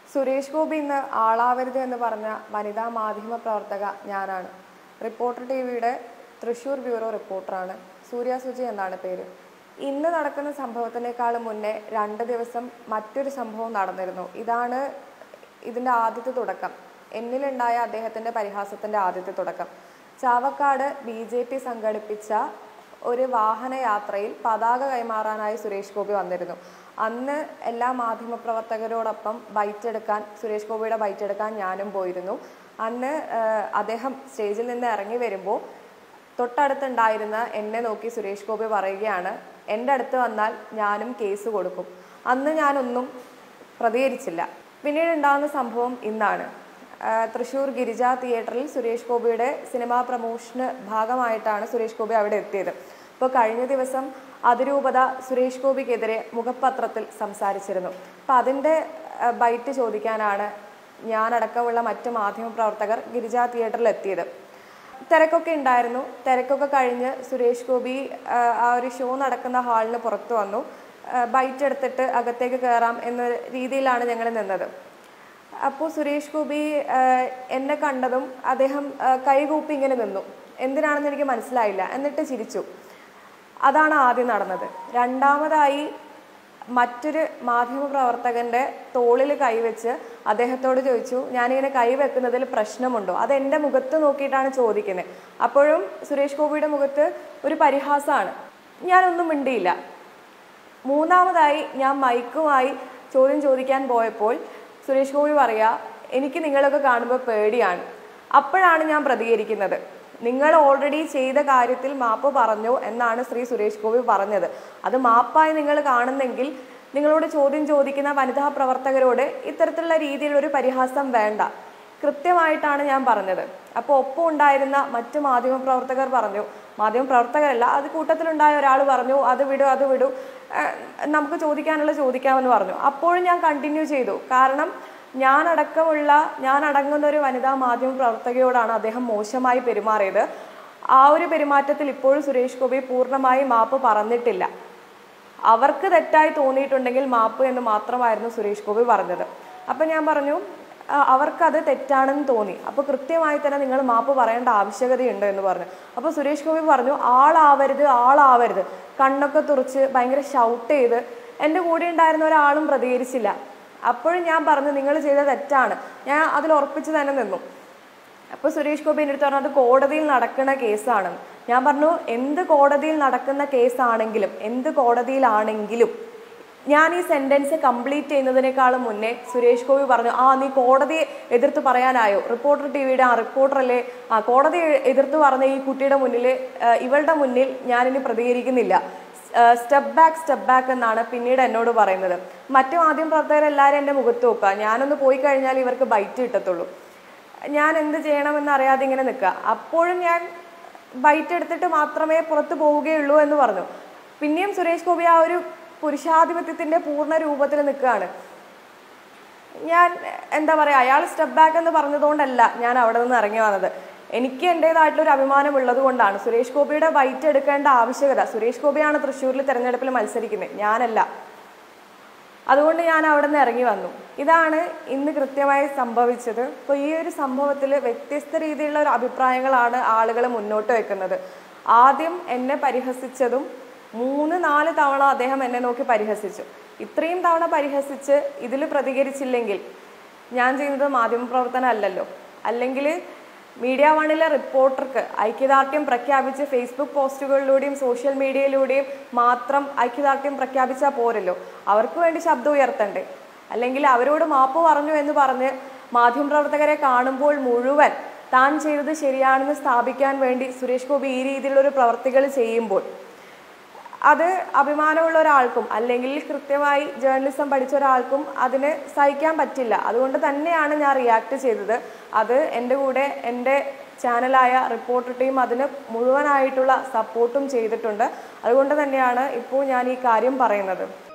സുരേഷ് ഗോപി ഇന്ന് ആളാവരുത് എന്ന് പറഞ്ഞ വനിതാ മാധ്യമ പ്രവർത്തക ഞാനാണ് റിപ്പോർട്ടർ ടി വിയുടെ തൃശൂർ ബ്യൂറോ റിപ്പോർട്ടറാണ് സൂര്യ സുജി എന്നാണ് പേര് ഇന്ന് നടക്കുന്ന സംഭവത്തിനേക്കാളും മുന്നേ രണ്ട് ദിവസം മറ്റൊരു സംഭവം നടന്നിരുന്നു ഇതാണ് ഇതിൻ്റെ ആദ്യത്തെ തുടക്കം എന്നിലുണ്ടായ അദ്ദേഹത്തിൻ്റെ പരിഹാസത്തിൻ്റെ ആദ്യത്തെ തുടക്കം ചാവക്കാട് ബി ജെ പി സംഘടിപ്പിച്ച ഒരു വാഹനയാത്രയിൽ പതാക കൈമാറാനായി സുരേഷ് ഗോപി വന്നിരുന്നു അന്ന് എല്ലാ മാധ്യമപ്രവർത്തകരോടൊപ്പം ബൈറ്റ് എടുക്കാൻ സുരേഷ് ഗോപിയുടെ ബൈറ്റ് എടുക്കാൻ ഞാനും പോയിരുന്നു അന്ന് ആ, അദ്ദേഹം സ്റ്റേജിൽ നിന്ന് ഇറങ്ങി വരുമ്പോൾ തൊട്ടടുത്തുണ്ടായിരുന്ന എന്നെ നോക്കി സുരേഷ് ഗോപി പറയുകയാണ് എൻ്റെ അടുത്ത് വന്നാൽ ഞാനും കേസ് കൊടുക്കും അന്ന് ഞാനൊന്നും പ്രതികരിച്ചില്ല പിന്നീട് ഉണ്ടാകുന്ന സംഭവം ഇന്നാണ് ആ, തൃശൂർ ഗിരിജ തിയേറ്ററിൽ സുരേഷ് ഗോപിയുടെ സിനിമാ പ്രമോഷന് ഭാഗമായിട്ടാണ് സുരേഷ് ഗോപി അവിടെ എത്തിയത് അപ്പോൾ കഴിഞ്ഞ ദിവസം അതിരൂപത സുരേഷ് ഗോപിക്കെതിരെ മുഖപത്രത്തിൽ സംസാരിച്ചിരുന്നു അപ്പം അതിൻ്റെ ആ, ബൈറ്റ് ചോദിക്കാനാണ് ഞാനടക്കമുള്ള മറ്റ് മാധ്യമപ്രവർത്തകർ ഗിരിജ തിയേറ്ററിൽ എത്തിയത് തിരക്കൊക്കെ ഉണ്ടായിരുന്നു തിരക്കൊക്കെ കഴിഞ്ഞ് സുരേഷ് ഗോപി ആ, ആ ഒരു ഷോ നടക്കുന്ന ഹാളിന് പുറത്തു വന്നു ആ, ബൈറ്റ് എടുത്തിട്ട് അകത്തേക്ക് കയറാം എന്ന രീതിയിലാണ് ഞങ്ങൾ നിന്നത് അപ്പോൾ സുരേഷ് ഗോപി ആ, എന്നെ കണ്ടതും അദ്ദേഹം ആ, കൈകൂപ്പി ഇങ്ങനെ നിന്നു എന്തിനാണെന്ന് എനിക്ക് മനസ്സിലായില്ല എന്നിട്ട് ചിരിച്ചു അതാണ് ആദ്യം നടന്നത് രണ്ടാമതായി മറ്റൊരു മാധ്യമപ്രവർത്തകന്റെ തോളിൽ കൈവച്ച് അദ്ദേഹത്തോട് ചോദിച്ചു ഞാനിങ്ങനെ കൈവെക്കുന്നതിൽ പ്രശ്നമുണ്ടോ അത് എൻ്റെ മുഖത്ത് നോക്കിയിട്ടാണ് ചോദിക്കുന്നത് അപ്പോഴും സുരേഷ് ഗോപിയുടെ മുഖത്ത് ഒരു പരിഹാസമാണ് ഞാനൊന്നും മിണ്ടിയില്ല മൂന്നാമതായി ഞാൻ മൈക്കുമായി ചോദ്യം ചോദിക്കാൻ പോയപ്പോൾ സുരേഷ് ഗോപി പറയാ എനിക്ക് നിങ്ങളൊക്കെ കാണുമ്പോൾ പേടിയാണ് അപ്പോഴാണ് ഞാൻ പ്രതികരിക്കുന്നത് നിങ്ങൾ ഓൾറെഡി ചെയ്ത കാര്യത്തിൽ മാപ്പ് പറഞ്ഞു എന്നാണ് ശ്രീ സുരേഷ് ഗോപി പറഞ്ഞത് അത് മാപ്പായി നിങ്ങൾ കാണുന്നെങ്കിൽ നിങ്ങളോട് ചോദ്യം ചോദിക്കുന്ന വനിതാ പ്രവർത്തകരോട് ഇത്തരത്തിലുള്ള രീതിയിലുള്ള ഒരു പരിഹാസം വേണ്ട കൃത്യമായിട്ടാണ് ഞാൻ പറഞ്ഞത് അപ്പോൾ ഒപ്പം ഉണ്ടായിരുന്ന മറ്റു മാധ്യമപ്രവർത്തകർ പറഞ്ഞു മാധ്യമപ്രവർത്തകരല്ല അത് കൂട്ടത്തിലുണ്ടായ ഒരാൾ പറഞ്ഞു അത് വിടൂ അത് വിടൂ ഏഹ് നമുക്ക് ചോദിക്കാനുള്ള ചോദിക്കാമെന്ന് പറഞ്ഞു അപ്പോഴും ഞാൻ കണ്ടിന്യൂ ചെയ്തു കാരണം ഞാൻ അടക്കമുള്ള ഞാൻ അടങ്ങുന്ന ഒരു വനിതാ മാധ്യമ പ്രവർത്തകയോടാണ് അദ്ദേഹം മോശമായി പെരുമാറിയത് ആ ഒരു പെരുമാറ്റത്തിൽ ഇപ്പോഴും സുരേഷ് ഗോപി പൂർണ്ണമായി മാപ്പ് പറഞ്ഞിട്ടില്ല അവർക്ക് തെറ്റായി തോന്നിയിട്ടുണ്ടെങ്കിൽ മാപ്പ് എന്ന് മാത്രമായിരുന്നു സുരേഷ് ഗോപി പറഞ്ഞത് അപ്പം ഞാൻ പറഞ്ഞു "ആ, അവർക്കത് തെറ്റാണെന്ന് തോന്നി അപ്പോൾ കൃത്യമായി തന്നെ നിങ്ങൾ മാപ്പ് പറയേണ്ട ആവശ്യകതയുണ്ട് എന്ന് പറഞ്ഞു അപ്പോൾ സുരേഷ് ഗോപി പറഞ്ഞു ആളാവരുത് ആളാവരുത് കണ്ണൊക്കെ തുറച്ച് ഭയങ്കര ഷൗട്ട് ചെയ്ത് എൻ്റെ കൂടെ ഉണ്ടായിരുന്ന ഒരാളും പ്രതികരിച്ചില്ല അപ്പോഴും ഞാൻ പറഞ്ഞു നിങ്ങൾ ചെയ്ത തെറ്റാണ് ഞാൻ അതിൽ ഉറപ്പിച്ച് തന്നെ നിന്നു അപ്പോൾ സുരേഷ് ഗോപി എൻ്റെ അടുത്ത് പറഞ്ഞു അത് കോടതിയിൽ നടക്കുന്ന കേസാണ് ഞാൻ പറഞ്ഞു എന്ത് കോടതിയിൽ നടക്കുന്ന കേസാണെങ്കിലും എന്ത് കോടതിയിലാണെങ്കിലും ഞാൻ ഈ സെന്റൻസ് കംപ്ലീറ്റ് ചെയ്യുന്നതിനേക്കാളും മുന്നേ സുരേഷ് ഗോപി പറഞ്ഞു ആ നീ കോടതിയെ എതിർത്ത് പറയാനായോ റിപ്പോർട്ടർ ടി വിയുടെ ആ റിപ്പോർട്ടറല്ലേ ആ കോടതി എതിർത്ത് പറഞ്ഞ ഈ കുട്ടിയുടെ മുന്നിൽ ആ, ഇവളുടെ മുന്നിൽ ഞാനിനി പ്രതികരിക്കുന്നില്ല സ്റ്റെപ്പ് ബാക്ക് സ്റ്റെപ്പ് ബാക്ക് എന്നാണ് പിന്നീട് എന്നോട് പറയുന്നത് മറ്റു മാധ്യമ പ്രവർത്തകരെല്ലാവരും എൻ്റെ മുഖത്ത് നോക്കുക ഞാനൊന്ന് പോയി കഴിഞ്ഞാൽ ഇവർക്ക് ബൈറ്റ് കിട്ടത്തുള്ളൂ ഞാൻ എന്ത് ചെയ്യണമെന്ന് അറിയാതെ ഇങ്ങനെ നിൽക്കുക അപ്പോഴും ഞാൻ ബൈറ്റ് എടുത്തിട്ട് മാത്രമേ പുറത്ത് പോവുകയുള്ളൂ എന്ന് പറഞ്ഞു പിന്നെയും സുരേഷ് ഗോപി ആ ഒരു പുരുഷാധിപത്യത്തിന്റെ പൂർണ്ണ രൂപത്തിൽ നിൽക്കുകയാണ് ഞാൻ എന്താ പറയുക അയാൾ സ്റ്റെപ്പ് ബാക്ക് എന്ന് പറഞ്ഞതുകൊണ്ടല്ല ഞാൻ അവിടെ നിന്ന് ഇറങ്ങി വന്നത് എനിക്ക് എൻ്റെതായിട്ടുള്ള ഒരു അഭിമാനം ഉള്ളത് കൊണ്ടാണ് സുരേഷ് ഗോപിയുടെ ബൈറ്റ് എടുക്കേണ്ട ആവശ്യകത സുരേഷ് ഗോപിയാണ് തൃശ്ശൂരിൽ തെരഞ്ഞെടുപ്പിൽ മത്സരിക്കുന്നത് ഞാനല്ല അതുകൊണ്ട് ഞാൻ അവിടെ നിന്ന് ഇറങ്ങി വന്നു ഇതാണ് ഇന്ന് കൃത്യമായി സംഭവിച്ചത് അപ്പോൾ ഈ ഒരു സംഭവത്തിൽ വ്യത്യസ്ത രീതിയിലുള്ള ഒരു അഭിപ്രായങ്ങളാണ് ആളുകൾ മുന്നോട്ട് വെക്കുന്നത് ആദ്യം എന്നെ പരിഹസിച്ചതും മൂന്ന് നാല് തവണ അദ്ദേഹം എന്നെ നോക്കി പരിഹസിച്ചു ഇത്രയും തവണ പരിഹസിച്ച് ഇതിൽ പ്രതികരിച്ചില്ലെങ്കിൽ ഞാൻ ചെയ്യുന്നത് മാധ്യമപ്രവർത്തനം അല്ലല്ലോ അല്ലെങ്കിൽ മീഡിയ വണിലെ റിപ്പോർട്ടർക്ക് ഐക്യദാർഢ്യം പ്രഖ്യാപിച്ച് ഫേസ്ബുക്ക് പോസ്റ്റുകളിലൂടെയും സോഷ്യൽ മീഡിയയിലൂടെയും മാത്രം ഐക്യദാർഢ്യം പ്രഖ്യാപിച്ചാൽ പോരല്ലോ അവർക്ക് വേണ്ടി ശബ്ദം ഉയർത്തണ്ടേ അല്ലെങ്കിൽ അവരോട് മാപ്പ് പറഞ്ഞു എന്ന് പറഞ്ഞ് മാധ്യമപ്രവർത്തകരെ കാണുമ്പോൾ മുഴുവൻ താൻ ചെയ്തത് ശരിയാണെന്ന് സ്ഥാപിക്കാൻ വേണ്ടി സുരേഷ് ഗോപി ഈ രീതിയിലുള്ള ഒരു പ്രവർത്തികൾ ചെയ്യുമ്പോൾ അത് അഭിമാനമുള്ള ഒരാൾക്കും അല്ലെങ്കിൽ കൃത്യമായി ജേർണലിസം പഠിച്ച ഒരാൾക്കും അതിന് സഹിക്കാൻ പറ്റില്ല അതുകൊണ്ട് തന്നെയാണ് ഞാൻ റിയാക്ട് ചെയ്തത് അത് എൻ്റെ കൂടെ എൻ്റെ ചാനലായ റിപ്പോർട്ടർ ടീം അതിന് മുഴുവനായിട്ടുള്ള സപ്പോർട്ടും ചെയ്തിട്ടുണ്ട് അതുകൊണ്ട് തന്നെയാണ് ഇപ്പോൾ ഞാൻ ഈ കാര്യം പറയുന്നത്